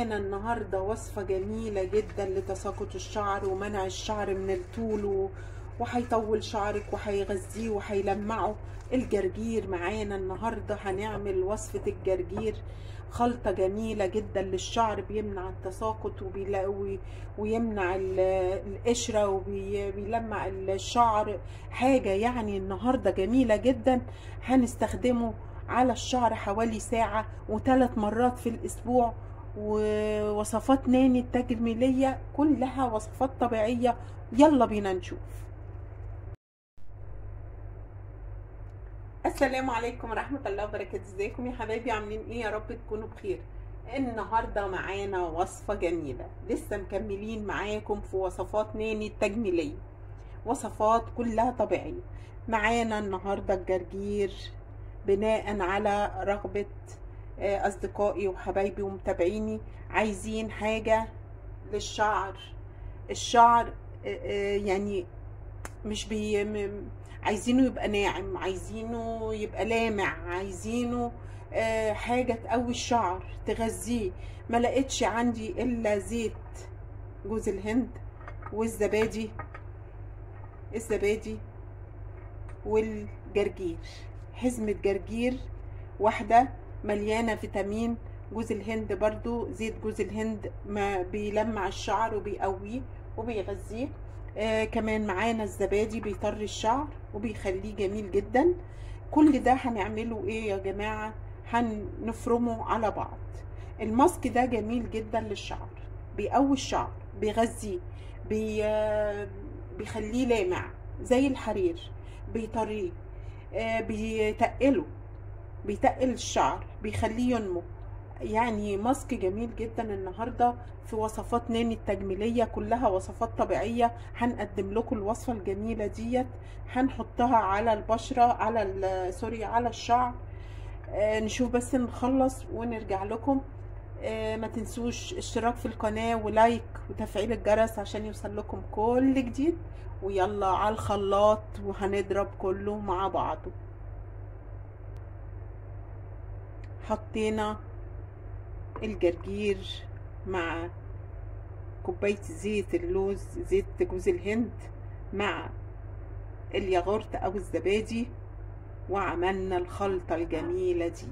معانا النهاردة وصفة جميلة جدا لتساقط الشعر ومنع الشعر من الطول و- وهيطول شعرك وهيغذيه وهيلمعه الجرجير معانا النهاردة هنعمل وصفة الجرجير خلطة جميلة جدا للشعر بيمنع التساقط وبيلا- وي- ويمنع ال- القشرة وبيلمع الشعر حاجة يعني النهاردة جميلة جدا هنستخدمه على الشعر حوالي ساعة وثلاث مرات في الأسبوع ووصفات ناني التجميلية كلها وصفات طبيعية يلا بينا نشوف السلام عليكم ورحمة الله وبركاته ازيكم يا حبايبي عاملين ايه يا رب تكونوا بخير النهاردة معانا وصفة جميلة لسه مكملين معاكم في وصفات ناني التجميلية وصفات كلها طبيعية معانا النهاردة الجرجير بناء على رغبة أصدقائي وحبايبي ومتابعيني عايزين حاجة للشعر الشعر يعني مش بي عايزينه يبقى ناعم عايزينه يبقى لامع عايزينه حاجة تقوي الشعر تغذيه ما لقيتش عندي إلا زيت جوز الهند والزبادي الزبادي والجرجير حزمة جرجير واحدة مليانة فيتامين جوز الهند برضو زيت جوز الهند ما بيلمع الشعر وبيقويه وبيغذيه آه كمان معانا الزبادي بيطر الشعر وبيخليه جميل جدا كل ده هنعمله ايه يا جماعة هنفرمه على بعض الماسك ده جميل جدا للشعر بيقوي الشعر بيغذيه بي آه بيخليه لامع زي الحرير بيطريه آه بيتقله بيتقل الشعر بيخليه ينمو يعني ماسك جميل جدا النهارده في وصفات ناني التجميليه كلها وصفات طبيعيه هنقدم لكم الوصفه الجميله ديت هنحطها على البشره على سوري على الشعر آه نشوف بس نخلص ونرجع لكم آه ما تنسوش اشتراك في القناه ولايك وتفعيل الجرس عشان يوصل لكم كل جديد ويلا على الخلاط وهنضرب كله مع بعضه حطينا الجرجير مع كوباية زيت اللوز زيت جوز الهند مع الياغورت او الزبادي وعملنا الخلطة الجميلة دي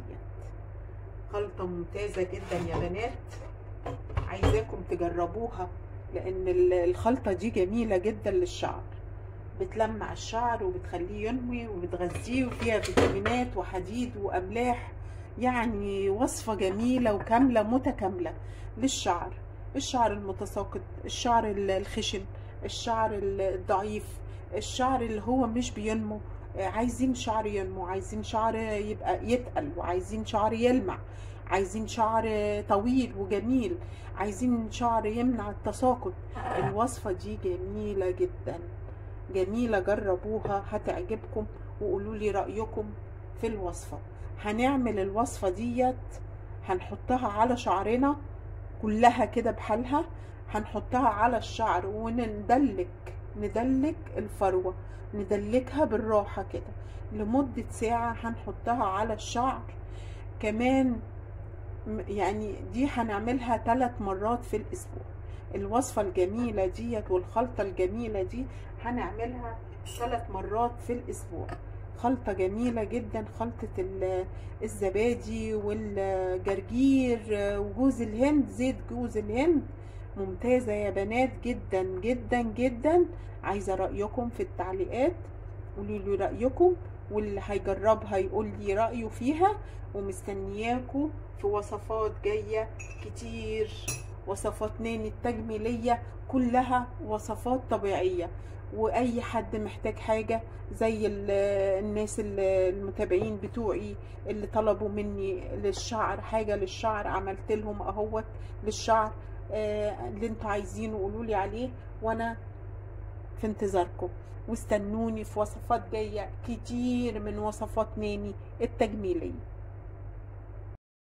خلطة ممتازة جدا يا بنات عايزاكم تجربوها لان الخلطة دي جميلة جدا للشعر بتلمع الشعر وبتخليه ينمي وبتغذيه وفيها فيتامينات وحديد واملاح يعني وصفة جميلة وكاملة متكاملة للشعر الشعر المتساقط الشعر الخشن الشعر الضعيف الشعر اللي هو مش بينمو عايزين شعر ينمو عايزين شعر يبقى يتقل وعايزين شعر يلمع عايزين شعر طويل وجميل عايزين شعر يمنع التساقط الوصفة دي جميلة جدا جميلة جربوها هتعجبكم وقولوا لي رأيكم في الوصفة هنعمل الوصفة ديت هنحطها على شعرنا كلها كده بحالها هنحطها على الشعر وندلك ندلك الفروة ندلكها بالراحة كده لمدة ساعة هنحطها على الشعر كمان يعني دي هنعملها ثلاث مرات في الأسبوع الوصفة الجميلة ديت والخلطة الجميلة دي هنعملها ثلاث مرات في الأسبوع خلطة جميلة جدا خلطة الزبادي والجرجير وجوز الهند زيت جوز الهند ممتازة يا بنات جدا جدا جدا عايزة رأيكم في التعليقات قولوا لي رأيكم واللي هيجربها يقول لي رأيه فيها ومستنياكم في وصفات جاية كتير وصفات ناني التجميلية كلها وصفات طبيعية واي حد محتاج حاجة زي الناس المتابعين بتوعي اللي طلبوا مني للشعر حاجة للشعر عملت لهم اهوت للشعر اللي انتوا عايزينه قولوا لي عليه وانا في انتظاركم واستنوني في وصفات جاية كتير من وصفات ناني التجميلية